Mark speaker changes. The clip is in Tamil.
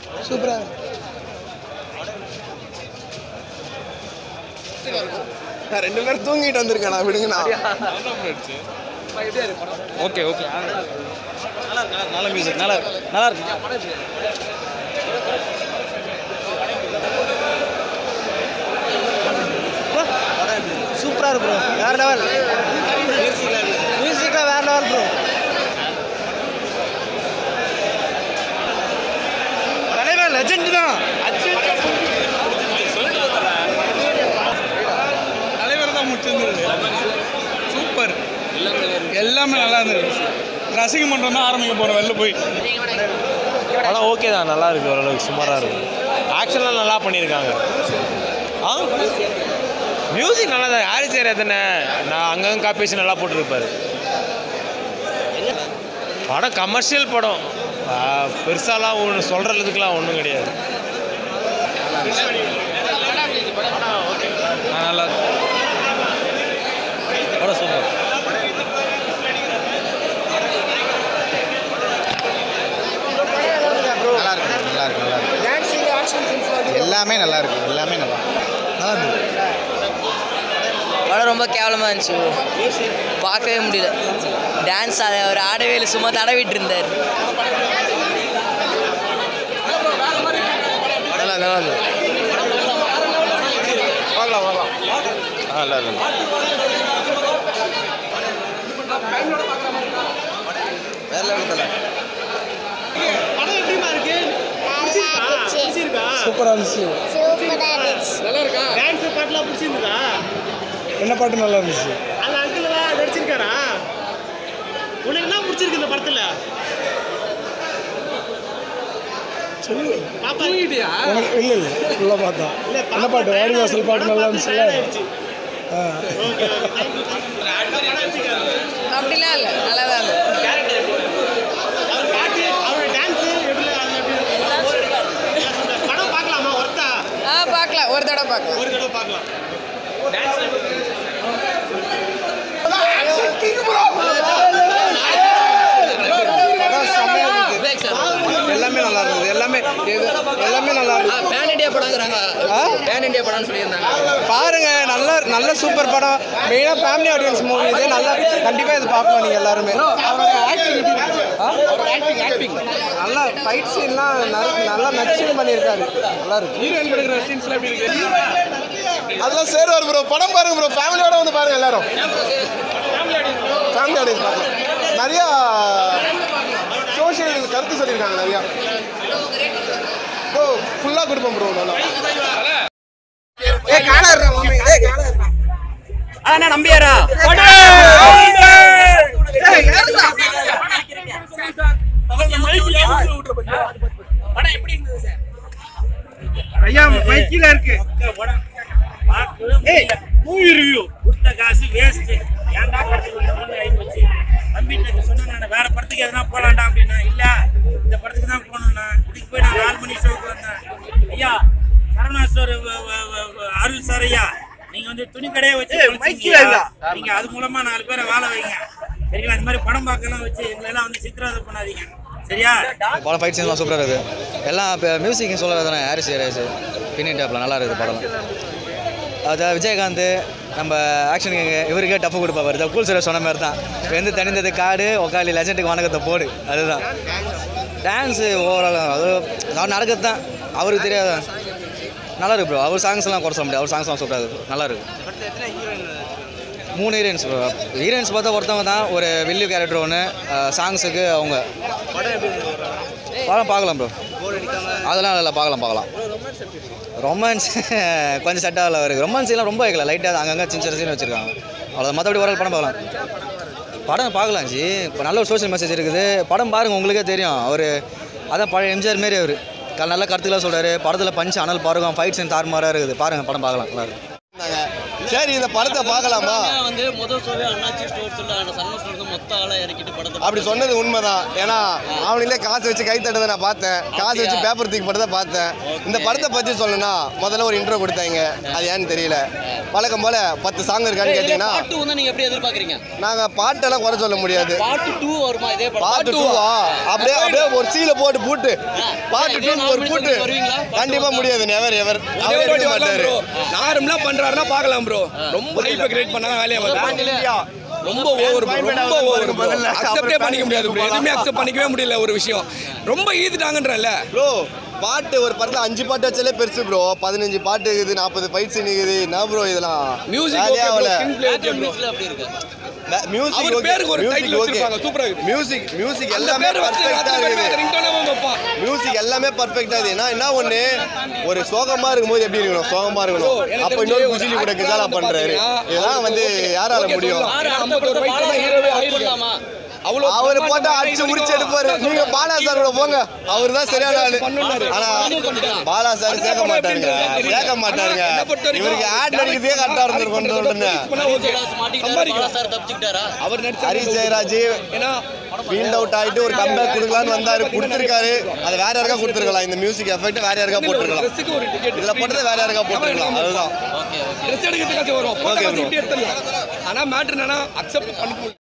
Speaker 1: சூப்பராக நான் ரெண்டு பேரும் தூங்கிட்டு வந்திருக்கேண்ணா விடுங்கண்ணா
Speaker 2: ஓகே ஓகே நல்ல மியூசிக் நல்லா நல்லா இருக்கு
Speaker 1: சூப்பராக இருக்கு ப்ரோ வேறு லெவல் மியூசிக்கில் வேறு லெவல் ப்ரோ தலைவர் லெஜெண்ட் தான்
Speaker 3: தலைவர் தான் முடிச்சிருந்தது சூப்பர் எல்லாமே நல்லா இருந்தது ரசிக மன்றம் தான் ஆரம்பிக்க போகிறோம் வெளில போய்
Speaker 2: படம் ஓகே தான் நல்லா இருக்கு ஓரளவுக்கு சுமாராக இருக்கு ஆக்ஷன்லாம் நல்லா பண்ணியிருக்காங்க ஆ மியூசிக் நல்லா தான் யாரு சேர் எத்தனை நான் அங்கங்கே காப்பீஸ் நல்லா போட்டிருப்பாரு படம் கமர்ஷியல் படம் ஆ, பெருசாலாம் ஒன்று சொல்கிறதுக்குலாம் ஒன்றும் கிடையாது ஆ, நல்லா இருக்கு படம் சூப்பர்
Speaker 4: நல்லா இருக்கு நல்லா இருக்கு நல்லா இருக்கு எல்லாமே நல்லா இருக்கு எல்லாமே நல்லா நல்லா இருக்கு
Speaker 5: படம் ரொம்ப கேவலமாக இருந்துச்சு பார்க்கவே முடியல டான்ஸ் அதை அவர் ஆடவே இல்லை சும்மா தடவிட்டு இருந்தார்
Speaker 2: நல்லா நல்லா இருக்கு
Speaker 4: பார்க்கலாம் பார்க்கலாம்
Speaker 2: ஆ நல்லா இருக்கு
Speaker 4: வேற லெவல் தலை
Speaker 1: சூப்பராக இருந்துச்சு என்ன பாட்டு நல்லா இருந்துச்சு
Speaker 6: அந்த அங்கிள் தான் நடிச்சிருக்காரா உனக்கு என்ன பிடிச்சிருக்கு இந்த படத்துல
Speaker 1: சொல்லு
Speaker 6: பாப்பா
Speaker 1: உனக்கு இல்லை இல்லை ஃபுல்லாக பார்த்தா என்ன பாட்டு வாடி வாசல் பாட்டு நல்லா இருந்துச்சுல்ல ஆ
Speaker 5: அப்படிலாம் இல்லை நல்லா தான் இருந்தது
Speaker 6: அவர் பாட்டு அவரோட டான்ஸ் எப்படி அது எப்படி படம் பார்க்கலாமா ஒர்த்தா
Speaker 5: ஆ பார்க்கலாம் ஒரு தடவை பார்க்கலாம்
Speaker 6: ஒரு தடவை பார்க்கலாம்
Speaker 1: எல்லாமே நல்லா இருந்தது எல்லாமே எது எல்லாமே நல்லா இருந்தது
Speaker 5: பேன் இண்டியா படங்கிறாங்க
Speaker 1: ஆ?
Speaker 5: பேன் இண்டியா படம்னு சொல்லியிருந்தாங்க
Speaker 1: பாருங்க நல்ல நல்ல சூப்பர் படம் மெயினாக ஃபேமிலி ஆடியன்ஸ் மூவி இது நல்லா கண்டிப்பாக இது பார்க்கலாம் நீங்கள் எல்லாருமே நல்லா ஃபைட் சீன்லாம் நல்லா நச்சுன்னு பண்ணியிருக்காரு நல்லா இருக்கு
Speaker 3: ஹீரோயின் படுக்கிற சீன்ஸ்லாம் எப்படி இருக்கு
Speaker 1: அதெல்லாம் சேருவார் ப்ரோ படம் பாருங்க ப்ரோ ஃபேமிலியோட வந்து பாருங்க எல்லாரும் ஃபேமிலி ஆடியன்ஸ் பார்க்கலாம் நிறையா சோஷியல் கருத்து சொல்லியிருக்காங்க நிறையா ப்ரோ ஃபுல்லாக கொடுப்போம் ப்ரோ நல்லா ஏ காணாரு
Speaker 6: அண்ணா நம்பியாரா
Speaker 3: ஐயா மைக்கில இருக்கு
Speaker 6: மூவி ரிவ்யூ கொடுத்த காசு வேஸ்ட் ஏன்டா படத்துக்கு வந்தோம்னு ஆகி போச்சு தம்பிட்ட சொன்னேன் நான் வேற படத்துக்கு எதனா போலாம்டா அப்படின்னா இல்ல இந்த படத்துக்கு தான் போகணும்னா இதுக்கு போய் நான் நாலு மணி ஷோக்கு வந்தேன் ஐயா சரவணா சார் அருள் சார் ஐயா நீங்க வந்து துணி கடையை வச்சு பொழைச்சிருக்கீங்க. நீங்க அது மூலமா நாலு பேரை வேலை வைங்க சரிங்களா இந்த மாதிரி படம் பார்க்கலாம் வச்சு எங்களை எல்லாம் வந்து சித்திரவதை பண்ணாதீங்க சரியா
Speaker 4: படம் ஃபைட் சீன்லாம் சூப்பராக இருக்குது எல்லாம் இப்போ மியூசிக் சொல்ல தானே ஹாரிஸ் ஹாரிஸ் பின்னி டேப்பில் நல்லா இருக்குது படம் அது விஜயகாந்த் நம்ம ஆக்ஷன் இவருக்கே டஃப் கொடுப்பாரு இந்த கூல் சார் சொன்ன மாதிரி தான் வெந்து தனிந்தது காடு உக்காலி லெஜெண்டுக்கு வணக்கத்தை போடு அதுதான் டான்ஸு ஓவரால் அது நான் நடக்கிறது தான் அவருக்கு தெரியாத நல்லா இருக்கு ப்ரோ அவர் சாங்ஸ்லாம் குறை சொல்ல முடியாது அவர் சாங்ஸ்லாம் சூப்பராக இருக்குது நல்லா இருக்கு மூணு ஹீரோயின்ஸ் ப்ரோ ஹீரோயின்ஸ் பார்த்தா ஒருத்தவங்க தான் ஒரு வில்லு கேரக்டர் ஒன்று சாங்ஸுக்கு அவங்க படம் பார்க்கலாம் ப்ரோ அதெல்லாம் இல்லை பார்க்கலாம் பார்க்கலாம் ரொமான்ஸ் கொஞ்சம் செட் ஆகல வருது ரொமான்ஸ் எல்லாம் ரொம்ப வைக்கல லைட்டாக அங்கங்கே சின்ன சின்ன சீன் வச்சுருக்காங்க அவ்வளோ மற்றபடி ஒரு படம் பார்க்கலாம் படம் பார்க்கலாம் ஜி இப்போ நல்ல ஒரு சோஷியல் மெசேஜ் இருக்குது படம் பாருங்கள் உங்களுக்கே தெரியும் அவர் அதான் பழைய எம்ஜிஆர் மாரி அவர் க நல்ல கருத்துக்கெல்லாம் சொல்கிறாரு படத்தில் பஞ்சு அனல் பாருங்க ஃபைட் சீன் தாறுமாறாக இருக்குது பாருங்கள் படம் பார்க்கலாம் நல்லா இருக்கு
Speaker 7: சரி இந்த படத்தை பார்க்கலாமா
Speaker 8: வந்து முதல் ஷோவே அண்ணாச்சி ஸ்டோர்ஸ்ல அந்த சரண ஸ்டோர் வந்து மொத்த ஆளா இறக்கிட்டு படத்தை
Speaker 7: அப்படி சொன்னது உண்மைதான் ஏன்னா அவனுங்களே காசு வச்சு கை தட்டதை நான் பார்த்தேன் காசு வச்சு பேப்பர் தூக்கி படத்தை பார்த்தேன் இந்த படத்தை பற்றி சொல்லணும்னா முதல்ல ஒரு இன்ட்ரோ கொடுத்தாங்க அது ஏன்னு தெரியல வழக்கம் போல பத்து சாங் இருக்கான்னு கேட்டிங்கன்னா
Speaker 8: பாட்டு வந்து நீங்க எப்படி எதிர்பார்க்கறீங்க
Speaker 7: நாங்கள் பாட்டெல்லாம் குறை சொல்ல முடியாது
Speaker 8: பாட்டு டூ வருமா இதே
Speaker 7: பாட்டு டூவா அப்படியே அப்படியே ஒரு சீல போட்டு பூட்டு பாட்டு டூ ஒரு பூட்டு
Speaker 8: வருவீங்களா
Speaker 7: கண்டிப்பா முடியாது நெவர் எவர் அவர் எடுக்க மாட்டாரு
Speaker 3: நார்மலா பண்றாருன்னா பார்க்கலாம் ப்ரோ ரொம்ப ஹைப்பை கிரியேட் பண்ணா வேலையை பார்த்து ரொம்ப ஓவர் ரொம்ப ஓவர்
Speaker 7: முதல்ல.
Speaker 3: அக்செப்டே பண்ணிக்க முடியாது ப்ரோ எதுவுமே அக்செப்ட் பண்ணிக்கவே முடியல ஒரு விஷயம் ரொம்ப ஈத்துட்டாங்கன்றல
Speaker 7: ப்ரோ பாட்டு ஒரு படத்துல அஞ்சு பாட்டு வச்சாலே பெருசு ப்ரோ பதினஞ்சு பாட்டு இருக்குது நாற்பது ஃபைட் சீன் இருக்குது என்ன ப்ரோ இதெல்லாம்
Speaker 3: மியூசிக்
Speaker 7: வேலையே
Speaker 3: ஓகே
Speaker 7: ஆகல.
Speaker 3: ஸ்கிரீன் ப்ளே ஓகே ப்ரோ
Speaker 8: மியூசிக்ல அப்படி இருக்கு
Speaker 7: மியூசிக்
Speaker 3: அவர்
Speaker 7: ஓகே
Speaker 3: பேருக்கு ஒரு
Speaker 7: மியூசிக்
Speaker 3: டைட்டில்
Speaker 7: ஓகே
Speaker 3: வச்சிருப்பாங்க சூப்பரா இருக்கு
Speaker 7: மியூசிக் மியூசிக்
Speaker 3: அந்த
Speaker 7: எல்லாமே
Speaker 3: பேர் வச்சு
Speaker 7: பர்ஃபெக்ட்டா
Speaker 3: அத்தனை பேருமே
Speaker 7: இருக்குது
Speaker 3: ரிங்டோனாவே வைப்பான்
Speaker 7: மியூசிக் எல்லாமே பர்ஃபெக்ட்டா இருக்குது ஏன்னா என்ன ஒண்ணு ஒரு சோகமா இருக்கும்போது எப்படி இருக்கணும் சோகமா இருக்கணும்
Speaker 3: எனக்கு
Speaker 7: அப்ப
Speaker 3: தெரிஞ்சு
Speaker 7: இன்னொரு
Speaker 3: ஒரு
Speaker 7: குஜிலி கூட
Speaker 3: actor
Speaker 7: கிசாலா
Speaker 3: வந்து
Speaker 7: பண்றாரு
Speaker 3: பாத்தீங்கன்னா,
Speaker 7: இதெல்லாம் வந்து யாரால
Speaker 3: ஓகே
Speaker 7: முடியும்
Speaker 3: சொல்லலாம்.
Speaker 8: யாரு
Speaker 3: ஏன்னா
Speaker 8: அந்த
Speaker 3: 51
Speaker 8: படத்தை
Speaker 3: வயசுல
Speaker 8: பாலா
Speaker 3: ஹீரோவே
Speaker 8: சார்
Speaker 3: ஆயிருக்கு
Speaker 8: பண்ணலாமா
Speaker 3: அவ்வளோ
Speaker 7: அவரு போட்டா அடிச்சு முடிச்சு எடுப்பாரு நீங்க பாலா சார் கூட போங்க அவரு தான் சரியான ஆளு
Speaker 3: பண்ணுனாரு.
Speaker 7: ஆனா பாலா சார் சேர்க்க மாட்டாருங்க சேர்க்க மாட்டாருங்க இவருக்கு ஆட் நடிக்கிறதே கரெக்டா இருந்திருக்கும் உடனே
Speaker 8: மாட்டிக்கிட்டாரு பாலா சார் தப்பிச்சுக்கிட்டாரா
Speaker 3: அவர் நடிச்ச
Speaker 7: ஹரிஷ் ஜெயராஜ்
Speaker 3: ஏன்னா
Speaker 7: ஃபீல்ட் அவுட் ஆயிட்டு ஒரு கம்பேக் கொடுக்கலான்னு வந்தாரு கொடுத்துருக்காரு அது வேற யாருக்கா கொடுத்துருக்கலாம் இந்த மியூசிக் எஃபெக்ட் வேற யாருக்கா போட்டுருக்கலாம்
Speaker 3: ட்ரெஸ்ஸுக்கு ஒரு டிக்கெட்
Speaker 7: இதுல போட்டது வேற யாருக்கா போட்டுருக்கலாம் அதுதான்
Speaker 8: ஓகே ஓகே
Speaker 3: ட்ரெஸ் எடுக்கிறதுக்காச்சும் வரும்
Speaker 7: Okay,
Speaker 3: போட்டோ
Speaker 7: bro.
Speaker 3: இப்படி எடுத்துடலாம் ஆனா மேட்ரு என்னன்னா அக்செப்ட் பண்ணிக்க முடியல